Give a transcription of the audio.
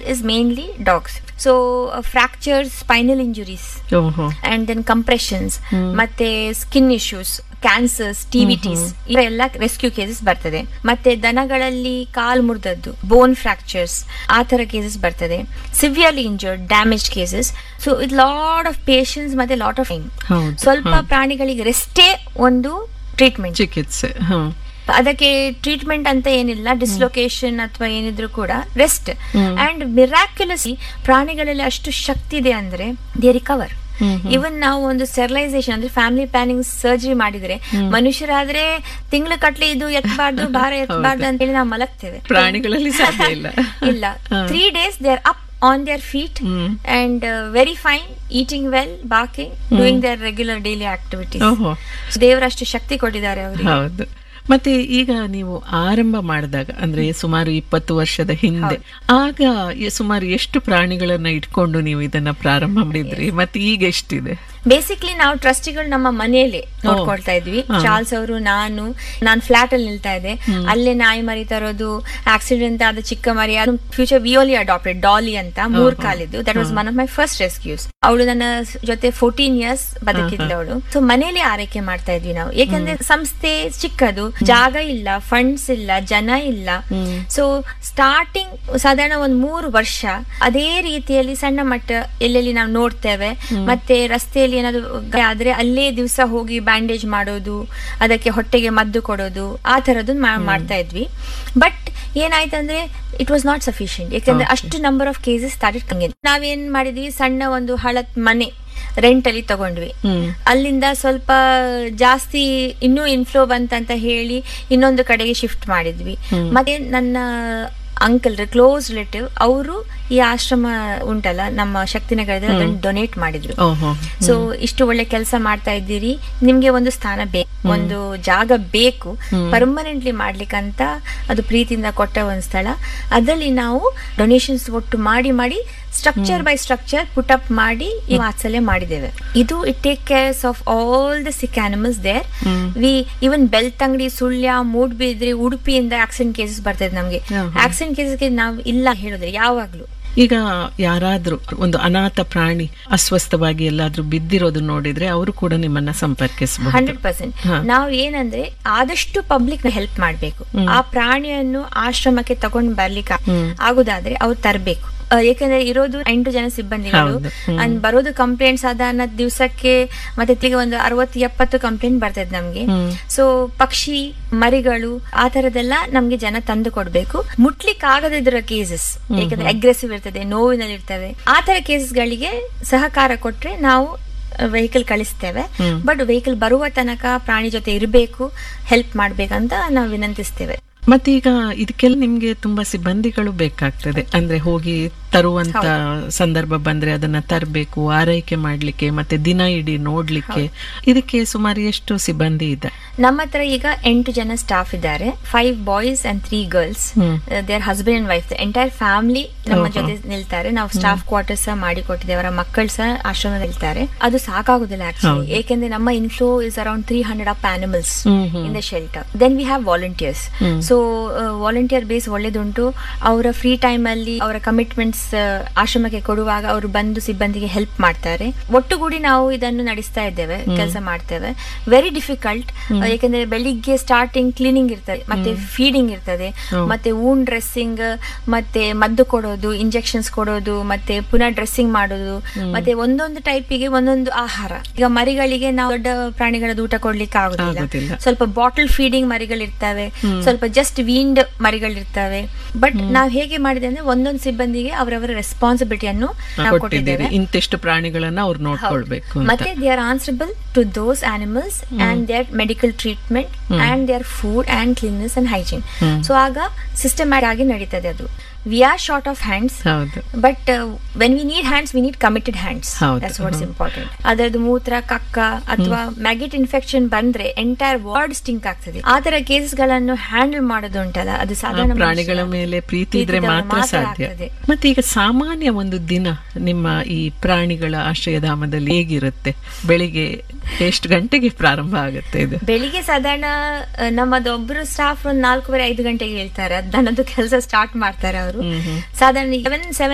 is mainly dogs. So uh, fractures, spinal injuries, ಓಹೋ and then compressions, ಮತ್ತೆ skin issues cancers ಟಿವಿಟೀಸ್ ಇವೆಲ್ಲ rescue cases ಬರ್ತದೆ ಮತ್ತೆ ದನಗಳಲ್ಲಿ ಕಾಲ್ ಮುರಿದದ್ದು ಬೋನ್ ಫ್ರಾಕ್ಚರ್ಸ್ ಆ ತರ ಕೇಸಸ್ ಬರ್ತದೆ severely injured damage cases so it lot of patience ಮತ್ತೆ ಲಾಟ್ ಆಫ್ ಟೈಮ್ ಹೌದು ಸ್ವಲ್ಪ ಹಾ. ಪ್ರಾಣಿಗಳಿಗೆ ರೆಸ್ಟೇ ಒಂದು ಟ್ರೀಟ್ಮೆಂಟ್ ಚಿಕಿತ್ಸೆ ಹ ಅದಕ್ಕೆ ಟ್ರೀಟ್ಮೆಂಟ್ ಅಂತ ಏನಿಲ್ಲ ಡಿಸ್ಲೊಕೇಶನ್ ಅಥವಾ ಏನಿದ್ರು ಕೂಡ ರೆಸ್ಟ್ ಅಂಡ್ ಮಿರಾಕ್ಯುಲಸ್ ಪ್ರಾಣಿಗಳಲ್ಲಿ ಅಷ್ಟು ಶಕ್ತಿ ಇದೆ ಅಂದ್ರೆ ದೇ ರಿಕವರ್ ಇವನ್ ನಾವು ಒಂದು ಸ್ಟೆರಿಲೈಸೇಷನ್ ಅಂದ್ರೆ ಫ್ಯಾಮಿಲಿ ಪ್ಲಾನಿಂಗ್ ಸರ್ಜರಿ ಮಾಡಿದ್ರೆ ಮನುಷ್ಯರಾದ್ರೆ ತಿಂಗಳು ಕಟ್ಲೆ ಇದು ಎತ್ತಬಾರ್ದು ಭಾರ ಎತ್ತಬಾರ್ದು ಅಂತ ಹೇಳಿ ನಾವು ಮಲಗ್ತೇವೆ ಪ್ರಾಣಿಗಳಲ್ಲಿ ಸಾಧ್ಯ ಇಲ್ಲ ಇಲ್ಲ ಹಾ. Three days they are up on their feet hmm. And very fine eating well barking doing their regular daily activities ಓಹೋ ದೇವರಷ್ಟು ಶಕ್ತಿ ಕೊಟ್ಟಿದ್ದಾರೆ ಅವರಿಗೆ ಹೌದು ಮತ್ತೆ ಈಗ ನೀವು ಆರಂಭ ಮಾಡಿದಾಗ ಅಂದ್ರೆ ಸುಮಾರು ಇಪ್ಪತ್ತು ವರ್ಷದ ಹಿಂದೆ ಆಗ ಎ- ಸುಮಾರು ಎಷ್ಟು ಪ್ರಾಣಿಗಳನ್ನ ಇಟ್ಕೊಂಡು ನೀವು ಇದನ್ನ ಪ್ರಾರಂಭ ಮಾಡಿದ್ರಿ ಮತ್ತೆ ಈಗ ಎಷ್ಟಿದೆ ಬೇಸಿಕ್ಲಿ ನಾವು ಟ್ರಸ್ಟಿಗಳು ನಮ್ಮ ಮನೆಯಲ್ಲೇ ನೋಡ್ಕೊಳ್ತಾ ಇದ್ವಿ ಹಾ. ಚಾರ್ಲ್ಸ್ ಅವರು ನಾನು ನಾನು ಫ್ಲಾಟ್ ಅಲ್ಲಿ ನಿಲ್ತಾ ಇದ್ದೆ ಅಲ್ಲೇ ನಾಯಿ ಮರಿ ತರೋದು ಆಕ್ಸಿಡೆಂಟ್ ಆದ ಚಿಕ್ಕ ಮರಿ ಅದು ಫ್ಯೂಚರ್ ವಿಯೋಲಿ ಅಡಾಪ್ಟೆಡ್ ಡಾಲಿ ಅಂತ ಮೂರ್ ಕಾಲಿದ್ದು that was one of my first rescues ಅವಳು ನನ್ನ ಸ್- ಜೊತೆ ಫೋರ್ಟೀನ್ ಇಯರ್ಸ್ ಬದುಕಿದ್ಲು ಅವಳು ಸೊ ಮನೆಯಲ್ಲಿ ಆರೈಕೆ ಮಾಡ್ತಾ ಇದ್ವಿ ನಾವು ಯಾಕಂದ್ರೆ ಸಂಸ್ಥೆ ಚಿಕ್ಕದು ಜಾಗ ಇಲ್ಲ ಫಂಡ್ಸ್ ಇಲ್ಲ ಜನ ಇಲ್ಲ ಸೊ ಸ್ಟಾರ್ಟಿಂಗ್ ಸಾಧಾರಣ ಒಂದ್ ಮೂರು ವರ್ಷ ಅದೇ ರೀತಿಯಲ್ಲಿ ಸಣ್ಣ ಮಟ್ಟ ಎಲ್ಲೆಲ್ಲಿ ನಾವು ನೋಡ್ತೇವೆ ಮತ್ತೆ ರಸ್ತೆಯಲ್ಲಿ ಏನಾದ್ರು ಗಾಯ ಆದ್ರೆ ಅಲ್ಲೇ ದಿವಸ ಹೋಗಿ ಬ್ಯಾಂಡೇಜ್ ಮಾಡೋದು ಅದಕ್ಕೆ ಹೊಟ್ಟೆಗೆ ಮದ್ದು ಕೊಡೋದು ಆ ತರದ್ದು ಮಾಡ್ತಾ ಇದ್ವಿ ಬಟ್ ಏನಾಯ್ತಂದ್ರೆ ಇಟ್ ವಾಸ್ ನಾಟ್ ಸಫಿಶಿಯಂಟ್ ಯಾಕಂದ್ರೆ ಅಷ್ಟು ನಂಬರ್ ಆಫ್ ಕೇಸಸ್ ಸ್ಟಾರ್ಟೆಡ್ ಕಂಗೆ ನಾವೇನ್ ಮಾಡಿದ್ವಿ ಸಣ್ಣ ಒಂದು ಹಳತ್ ಮನೆ ರೆಂಟ್ ಅಲ್ಲಿ ತಗೊಂಡ್ವಿ ಹ್ಮ್ ಅಲ್ಲಿಂದ ಸ್ವಲ್ಪ ಜಾಸ್ತಿ ಇನ್ನೂ ಇನ್ಫ್ಲೋ ಬಂತಂತ ಹೇಳಿ ಇನ್ನೊಂದು ಕಡೆಗೆ ಶಿಫ್ಟ್ ಮಾಡಿದ್ವಿ ಮತ್ತೆ ನನ್ನ ಅಂಕಲ್ ಕ್ಲೋಸ್ ರಿಲೇಟಿವ್ ಅವರು ಈ ಆಶ್ರಮ ಉಂಟಲ್ಲ ನಮ್ಮ ಶಕ್ತಿನಗರದಲ್ಲಿ ಅದನ್ನು ಡೊನೇಟ್ ಮಾಡಿದ್ರು ಓಹೋ ಸೊ ಇಷ್ಟು ಒಳ್ಳೆ ಕೆಲಸ ಮಾಡ್ತಾ ಇದ್ದೀರಿ ನಿಮ್ಗೆ ಒಂದು ಸ್ಥಾನ ಬೇಕು ಒಂದು ಜಾಗ ಬೇಕು ಪರ್ಮನೆಂಟ್ಲಿ ಮಾಡ್ಲಿಕ್ಕಂತ ಅದು ಪ್ರೀತಿಯಿಂದ ಕೊಟ್ಟ ಒಂದು ಸ್ಥಳ ಅದರಲ್ಲಿ ನಾವು ಡೊನೇಷನ್ಸ್ ಒಟ್ಟು ಮಾಡಿ ಮಾಡಿ structure by structure put up ಮಾಡಿ ಈ ವಾತ್ಸಲ್ಯ ಮಾಡಿದ್ದೇವೆ ಇದು it take cares of all the sick animals there we even Belthangady Sullia Moodbidri ಉಡುಪಿಯಿಂದ ಆಕ್ಸಿಡೆಂಟ್ ಕೇಸಸ್ ಬರ್ತದೆ ನಮ್ಗೆ ಹ್ಮ್. ಆಕ್ಸಿಡೆಂಟ್ ಕೇಸಸ್ಗೆ ನಾವು ಇಲ್ಲ ಹೇಳಿದ್ರೆ ಯಾವಾಗ್ಲೂ ಈಗ ಯಾರಾದ್ರೂ ಒಂದು ಅನಾಥ ಪ್ರಾಣಿ ಅಸ್ವಸ್ಥವಾಗಿ ಎಲ್ಲಾದ್ರೂ ಬಿದ್ದಿರೋದು ನೋಡಿದ್ರೆ ಅವರು ಕೂಡ ನಿಮ್ಮನ್ನ ಸಂಪರ್ಕಿಸಬಹುದು ಹಂಡ್ರೆಡ್ ಪರ್ಸೆಂಟ್ ಹಾ. ನಾವು ಏನಂದ್ರೆ ಆದಷ್ಟು ಪಬ್ಲಿಕ್ ಹೆಲ್ಪ್ ಮಾಡ್ಬೇಕು ಆ ಪ್ರಾಣಿಯನ್ನು ಆಶ್ರಮಕ್ಕೆ ತಗೊಂಡ್ ಬರ್ಲಿಕ್ಕೆ ಆಗುದಾದ್ರೆ ಅವ್ರು ತರಬೇಕು ಯಾಕಂದ್ರೆ ಇರೋದು ಎಂಟು ಜನ ಸಿಬ್ಬಂದಿಗಳು ಹೌದು. ಹ್ಮ್. ಅಂಡ್ ಬರೋದು ಕಂಪ್ಲೇಂಟ್ ಸಾಧಾರಣ ದಿವಸಕ್ಕೆ ಮತ್ತೆ ತಿರ್ಗಿ ಒಂದು ಅರವತ್ತು ಎಪ್ಪತ್ತು ಕಂಪ್ಲೇಂಟ್ ಬರ್ತದೆ ನಮ್ಗೆ ಹ್ಮ್. ಸೊ ಪಕ್ಷಿ ಮರಿಗಳು ಆ ತರದೆಲ್ಲ ನಮ್ಗೆ ಜನ ತಂದು ಕೊಡ್ಬೇಕು ಮುಟ್ಲಿಕ್ಕೆ ಆಗದಿರೋ ಕೇಸಸ್ ಯಾಕಂದ್ರೆ ಅಗ್ರೆಸಿವ್ ಇರ್ತದೆ ನೋವಿನಲ್ಲಿ ಇರ್ತವೆ ಆ ತರ ಕೇಸಸ್ ಗಳಿಗೆ ಸಹಕಾರ ಕೊಟ್ರೆ ನಾವು ವೆಹಿಕಲ್ ಕಳಿಸ್ತೇವೆ ಹ್ಮ್. ಬಟ್ ವೆಹಿಕಲ್ ಬರುವ ತನಕ ಪ್ರಾಣಿ ಜೊತೆ ಇರಬೇಕು ಹೆಲ್ಪ್ ಮಾಡ್ಬೇಕಂತ ನಾವು ವಿನಂತಿಸ್ತೇವೆ ಮತ್ತೆ ಈಗ ಇದಕ್ಕೆಲ್ಲ ನಿಮ್ಗೆ ತುಂಬಾ ಸಿಬ್ಬಂದಿಗಳು ಬೇಕಾಗ್ತದೆ ಅಂದ್ರೆ ಹೋಗಿ ತರುವಂತ ಸಂದರ್ಭ ಬಂದ್ರೆ ಅದನ್ನ ತರಬೇಕು ಆರೈಕೆ ಮಾಡ್ಲಿಕ್ಕೆ ಮತ್ತೆ ದಿನ ಇಡೀ ನೋಡ್ಲಿಕ್ಕೆ ಇದಕ್ಕೆ ಸುಮಾರು ಎಷ್ಟು ಸಿಬ್ಬಂದಿ ಇದೆ ನಮ್ಮ ಹತ್ರ ಈಗ ಎಂಟು ಜನ ಸ್ಟಾಫ್ ಇದ್ದಾರೆ five boys and three girls hmm. Their husband and wife entire family ನಮ್ಮ ಓಹೋ. ಜೊತೆ ನಿಲ್ತಾರೆ ನಾವು ಸ್ಟಾಫ್ ಕ್ವಾರ್ಟರ್ಸ್ ಸಹ ಮಾಡಿ ಕೊಟ್ಟಿದ್ದೇವೆ ಅವರ ಮಕ್ಕಳು ಸಹ ಆಶ್ರಮದಲ್ಲಿ ಇರ್ತಾರೆ ಅದು ಸಾಕಾಗುದಿಲ್ಲ ಆಕ್ಚುಲಿ ಹೌದು. ಏಕೆಂದ್ರೆ ನಮ್ಮ inflow is around three hundred of animals hmm, hmm. In the shelter then we have volunteers hmm. So volunteer base ಒಳ್ಳೇದುಂಟು ಅವರ ಫ್ರೀ ಟೈಮ್ ಅಲ್ಲಿ ಅವರ ಕಮಿಟ್ಮೆಂಟ್ಸ್ ಆಶ್ರಮಕ್ಕೆ ಕೊಡುವಾಗ ಅವರು ಬಂದು ಸಿಬ್ಬಂದಿಗೆ ಹೆಲ್ಪ್ ಮಾಡ್ತಾರೆ ಒಟ್ಟುಗೂಡಿ ನಾವು ಇದನ್ನು ನಡೆಸ್ತಾ ಇದ್ದೇವೆ ಕೆಲಸ ಮಾಡ್ತೇವೆ ವೆರಿ ಡಿಫಿಕಲ್ಟ್ ಯಾಕಂದ್ರೆ ಬೆಳಿಗ್ಗೆ ಸ್ಟಾರ್ಟಿಂಗ್ ಕ್ಲೀನಿಂಗ್ ಇರ್ತದೆ ಮತ್ತೆ ಫೀಡಿಂಗ್ ಇರ್ತದೆ ಹೌದು. ಮತ್ತೆ ವೂನ್ ಡ್ರೆಸ್ಸಿಂಗ್ ಮತ್ತೆ ಮದ್ದು ಕೊಡೋದು ಇಂಜೆಕ್ಷನ್ಸ್ ಕೊಡೋದು ಮತ್ತೆ ಪುನಃ ಡ್ರೆಸ್ಸಿಂಗ್ ಮಾಡೋದು ಮತ್ತೆ ಒಂದೊಂದು ಟೈಪಿಗೆ ಒಂದೊಂದು ಆಹಾರ ಈಗ ಮರಿಗಳಿಗೆ ನಾವು ದೊಡ್ಡ ಪ್ರಾಣಿಗಳದ್ದು ಊಟ ಕೊಡ್ಲಿಕ್ಕೆ ಆಗುದಿಲ್ಲ. ಆಗುದಿಲ್ಲ ಸ್ವಲ್ಪ ಬಾಟಲ್ ಫೀಡಿಂಗ್ ಮರಿಗಳಿರ್ತವೆ ಸ್ವಲ್ಪ ಜಸ್ಟ್ ವೀನ್ಡ್ ಮರಿಗಳಿರ್ತವೆ ಬಟ್ ನಾವು ಹೇಗೆ ಮಾಡಿದೆ ಅಂದ್ರೆ ಒಂದೊಂದು ಸಿಬ್ಬಂದಿಗೆ ಅವರವರ ರೆಸ್ಪಾನ್ಸಿಬಿಲಿಟಿಯನ್ನು ನಾವು ಕೊಟ್ಟಿದ್ದೀರಿ ಕೊಟ್ಟಿದ್ದೇವೆ ಇಂತೆಷ್ಟು ಪ್ರಾಣಿಗಳನ್ನ ಅವ್ರು ನೋಡ್ಕೊಳ್ಬೇಕು ಅಂತ ಮತ್ತೆ they are answerable to those animals and their medical treatment and their food and cleanliness and hygiene hmm. So ಆಗ ಸಿಸ್ಟಮ್ಯಾಟಿಕ್ ಆಗಿ ನಡೀತದೆ ಅದು we are short of hands ಹೌದು but when we need hands we need committed hands ಹೌದು, that's what's hmm. Important ಅದರದ್ದು ಮೂತ್ರ ಕಕ್ಕ ಅಥವಾ ಮ್ಯಾಗೆಟ್ ಇನ್ಫೆಕ್ಷನ್ ಬಂದ್ರೆ ಎಂಟೈರ್ ವಾರ್ಡ್ ಸ್ಟಿಂಕ್ ಆಗ್ತದೆ ಆ ತರ ಕೇಸಸ್ ಗಳನ್ನು ಹ್ಯಾಂಡಲ್ ಮಾಡೋದು ಉಂಟಲ್ಲ ಅದು ಆ ಸಾಧಾರಣ ಪ್ರಾಣಿಗಳ ಮನುಷ್ಯನ ಮೇಲೆ ಪ್ರೀತಿ ಇದ್ರೆ ಪ್ರೀತಿಯಿಂದ ಮಾತ್ರ ಸಾಧ್ಯ ಆಗ್ತದೆ. ಮತ್ತೆ ಈಗ ಸಾಮಾನ್ಯ ಒಂದು ದಿನ ನಿಮ್ಮ ಈ ಪ್ರಾಣಿಗಳ ಆಶ್ರಯಧಾಮದಲ್ಲಿ ಹೇಗಿರುತ್ತೆ ಬೆಳಿಗ್ಗೆ ಎಷ್ಟು ಗಂಟೆಗೆ ಪ್ರಾರಂಭ ಆಗುತ್ತೆ ಇದು ಬೆಳಿಗ್ಗೆ ಸಾಧಾರಣ ಆ, ನಮ್ಮದೊಬ್ರು ಸ್ಟಾಫ್ ಒಂದ್ ನಾಲ್ಕೂವರೆ ಐದು ಗಂಟೆಗೆ ಹೇಳ್ತಾರೆ ದನದ್ದು ಕೆಲಸ ಸ್ಟಾರ್ಟ್ ಮಾಡ್ತಾರೆ ಅವರು ಹ್ಮ್ ಹ್ಮ್. ಸಾಧಾರಣ ಸೆವೆನ್ ಸೆವೆನ್